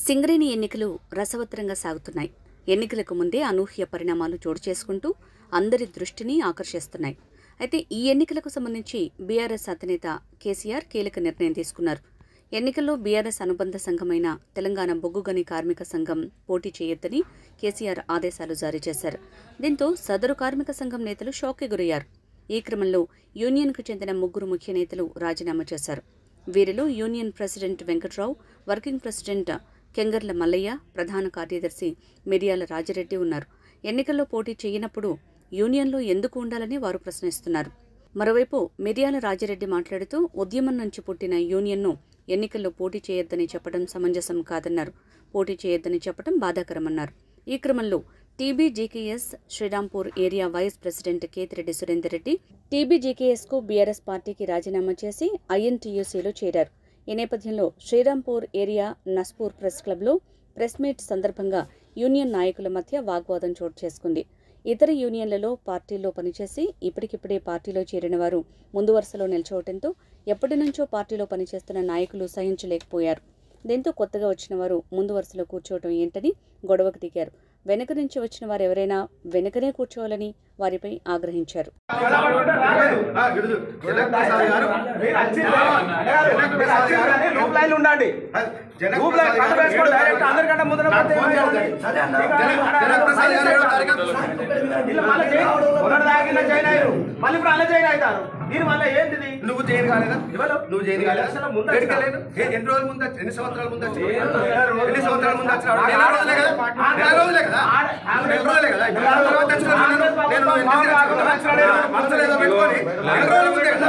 సింగరేణి ఎన్నికలు రసవత్తరంగా సాగుతున్నాయి ఎన్నికలకు ముందే అనూహ్య పరిణామాలు చోటు చేసుకుంటూ అందరి దృష్టిని ఆకర్షిస్తున్నాయి అయితే ఈ ఎన్నికలకు సంబంధించి బీఆర్ఎస్ అధినేత కేసీఆర్ కీలక నిర్ణయం తీసుకున్నారు ఎన్నికల్లో బీఆర్ఎస్ అనుబంధ సంఘమైన తెలంగాణ బొగ్గుగని కార్మిక సంఘం పోటీ చేయొద్దని కేసీఆర్ ఆదేశాలు జారీ చేశారు దీంతో సదరు కార్మిక సంఘం నేతలు షాక్కి గురయ్యారు ఈ క్రమంలో యూనియన్కు చెందిన ముగ్గురు ముఖ్య నేతలు రాజీనామా చేశారు వీరిలో union president Venkatrao working president Kengarla Mallaiah ప్రధాన కార్యదర్శి మిరియాల రాజిరెడ్డి ఉన్నారు ఎన్నికల్లో పోటీ చేయనప్పుడు యూనియన్లో ఎందుకు ఉండాలని వారు ప్రశ్నిస్తున్నారు మరోవైపు మిరియాల రాజిరెడ్డి మాట్లాడుతూ ఉద్యమం నుంచి పుట్టిన యూనియన్ను ఎన్నికల్లో పోటీ చేయొద్దని చెప్పడం సమంజసం కాదన్నారు పోటీ చేయొద్దని చెప్పడం బాధాకరమన్నారు ఈ క్రమంలో TBGKS Srirampur area vice president Kethireddy Surender Reddy టీబీజీకేఎస్కు బీఆర్ఎస్ పార్టీకి రాజీనామా చేసి ఐఎన్టీయూసీలో చేరారు ఈ నేపథ్యంలో శ్రీరాంపూర్ ఏరియా నస్పూర్ ప్రెస్ క్లబ్లో ప్రెస్ మీట్ సందర్భంగా యూనియన్ నాయకుల మధ్య వాగ్వాదం చోటు చేసుకుంది ఇతర యూనియన్లలో పార్టీల్లో పనిచేసి ఇప్పటికిప్పుడే పార్టీలో చేరిన వారు ముందు వరుసలో నిల్చోవడంతో ఎప్పటి నుంచో పార్టీలో పనిచేస్తున్న నాయకులు సహించలేకపోయారు దీంతో కొత్తగా వచ్చిన వారు ముందు వరుసలో కూర్చోవడం ఏంటని గొడవకు దిగారు వెనక నుంచి వచ్చిన వారు ఎవరైనా వెనకనే కూర్చోవాలని వారిపై ఆగ్రహించారు లూప్ లైన్ ఉండండి లూప్ లైన్ కట్ట వేసుకోండి డైరెక్ట్ అందరికంటే ముందర పోతే వీళ్ళు మళ్ళీ జైన్ మొదటి దాగిన జైన్ అయ్యారు మళ్ళీ ఇప్పుడు అలా జైన్ అవుతారు దీని వల్ల ఏంటిది నువ్వు చేయను కాలేదా ఎవరు? నువ్వు చేయను కాలేదా ఎలక్షన్ల ముందు ఎక్కడికి వచ్చినా. వెళ్ళాను? ఏ- ఎన్ని రోజుల ముందు వచ్చి- ఎన్ని సంవత్సరాల ముందు వచ్చి ఏడు రోజులు. ఎన్ని సంవత్సరాల ముందు వచ్చినావు? నాకు నెల రోజులే కదా ఆడ- నెల రోజులే కదా ఆడ- నెల రోజులే కదా ఇప్పుడు ఆడ- తర్వాత తెచ్చుకున్నాను. ఆంధ్రప్రదేశ్ నేను ప్రభుత్వం ఎన్ని మాకు తెచ్చుకున్నాను? ఆంధ్రప్రదేశ్ మనసులో ఏదో పెట్టుకొని నెల రోజుల ముందే కదా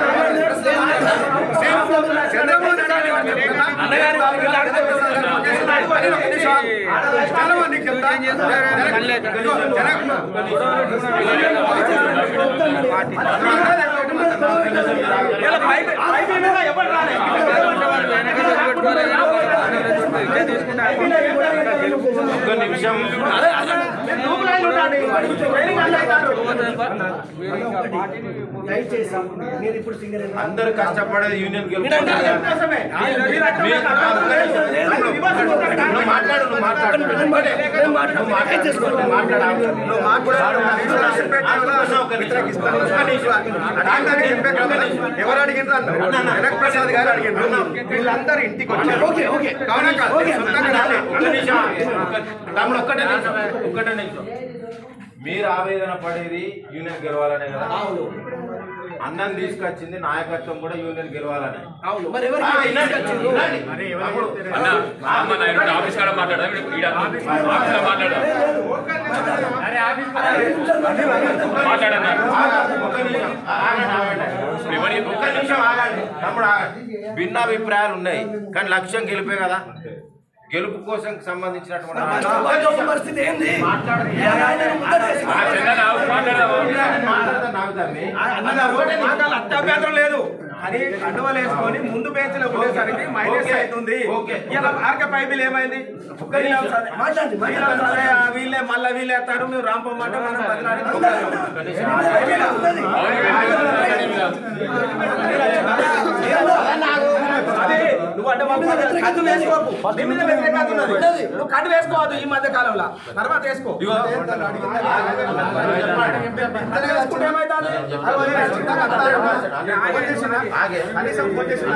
చంద్రబాబు నాయుడు గారు చెప్తున్నా. అన్నగారు అరే, ఒక్క నిమిషం ఆగు. చాలా మందికి చెప్తా. ఇదిగో, జనక్ ఇలా పైకి పైకి మీద ఎవరు రాలేదు ఒక్క నిమిషం మీరు లూప్ లైన్ ఉండండి ట్రైనింగ్ అలా అవుతారు అందరు కష్టపడేది యూనియన్ కోసమే. మీరు అట్లా అది రివర్స్ ఉంటుంది. నువ్వు మాట్లాడు నువ్వు మాట్లాడు నువ్వు మాట్లాడు నువ్వు మాట్లాడు నువ్వు మాట్లాడు. వ్యతిరేకిస్తాను. అడిగిందని చెప్పే కదా. ఎవరు అడిగినరు అన్న జనక్ ప్రసాద్ గారు అడిగినారు వీళ్ళందరూ ఇంటికి వచ్చారు కావునా కాదు సొంతంగా రాలేదు. ఒక్క నిమిషం తమ్ముడు ఒక్కటే నిమిషం ఒక్కటే నిమిషం మీరు ఆవేదన పడేది యూనియన్ గెలవాలనే కదా అన్నం తీసుకొచ్చింది నాయకత్వం కూడా యూనియన్ గెలవాలని అవును మరి ఎవరు ఆ, వినండి, వినండి. తమ్ముడు, ఆఫీస్ కాడ మాట్లాడదాం ఈడ ఆఫీస్ లో మాట్లాడదాం మాట్లాడన్నా ఆగండి, ఒక్క నిమిషం. ఆగండి, ఆగండి. ఎవరి- ఒక్క నిమిషం ఆగండి తమ్ముడు ఆగండి భిన్నాభిప్రాయాలు ఉన్నాయి కానీ లక్ష్యం గెలిపే కదా గెలుపు కోసం సంబంధించినటువంటి పరిస్థితి ఏంది మాట్లాడండి. ఆ చందన మాట్లాడదాం మాట్లాడతా నాకు తమ్మి. అన్న ఓటే మాకు అత్యాభ్యంతరం లేదు అది కండువలు వేసుకొని ముందు బెంచ్ లో ఉండేసరికి మైనస్ ఓకే. అవుతుంది ఓకే. ఇలా ఆర్కే పైపులు ఏమైంది వీళ్ళే సరే, వీళ్ళే సరే, ఆ వీళ్ళే మళ్ళా వీళ్ళే ఎత్తారు మేము రాంపమ్మంటే మనం బదిలాడి అదే నువ్వు అంటే మా మీద కట్టు వేసుకోకు నీ మీద వ్యతిరేకత ఉన్నది నువ్వు కట్టు వేసుకోవద్దు ఈ మధ్య కాలంలో తర్వాత వేసుకో వేసుకుంటే ఏమవుతుంది? అది వదిలేసి ఆయన చేసిన ఆగే. కనీసం ఫోన్ చేసిన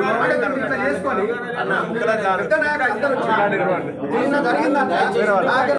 చేసుకొని అన్న, ముక్కలా జారు. జరిగిందంటే